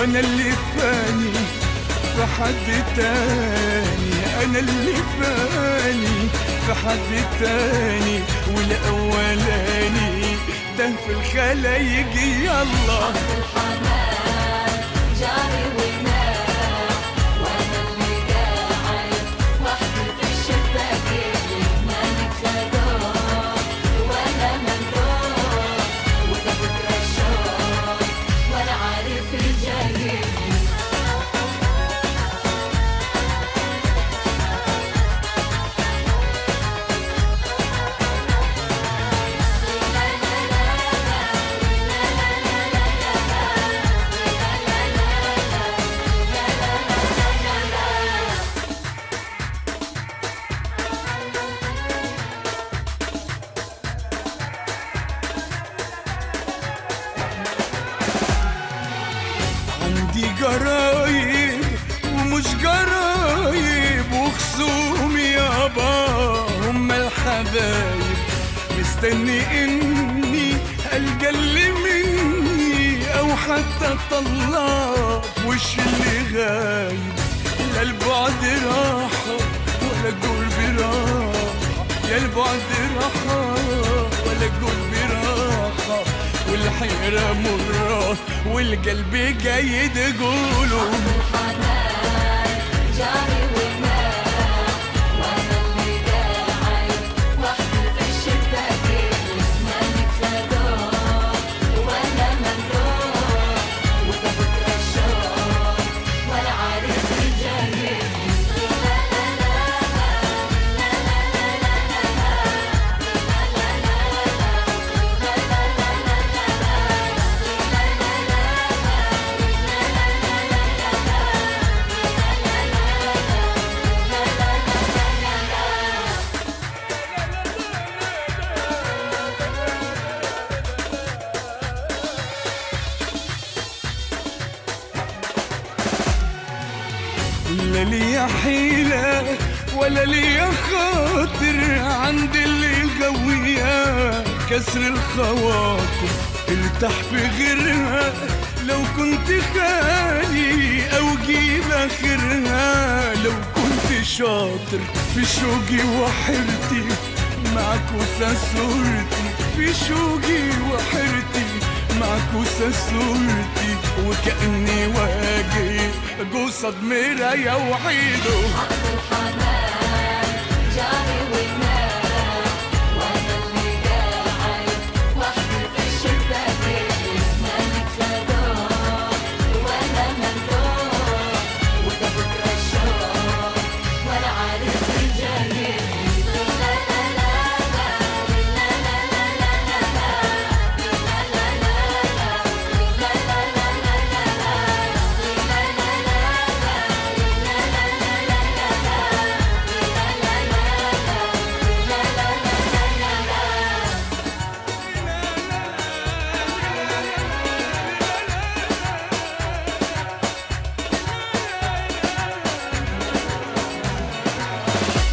وانا اللي فاني في حد تاني انا اللي فاني في حد تاني والاولاني ده في الخلايق يلا الحنان جاري ونام وانا اللي قاعد وحدي في الشباك مالك خدود وانا مندوب وده بكره الشوق ولا عارف الجاي عندي جرايب ومش جرايب وخصوم يابا هم الحبايب مستني اني القى اللي مني او حتى اطلع وش اللي غايب لا البعد راحة ولا القرب راحة يا البعد راحة ولا القرب راحة والحيرة مرة والقلب جاي تقوله الحنان جاري ونام وانا اللي قاعد وحدي في الشباك مالك خدود وانا مندوب وده بكره الشوق ولا عارف الجاي لا ليا حيلة ولا ليا خاطر عند اللي غوية كسر الخواطر ارتاح في غيرها لو كنت خالي او جيب اخرها لو كنت شاطر في شوقي وحيرتي معكوسة صورتي في شوقي وحيرتي معكوسة صورتي وكأني واقف قصد مراية وعيده الحنان جاري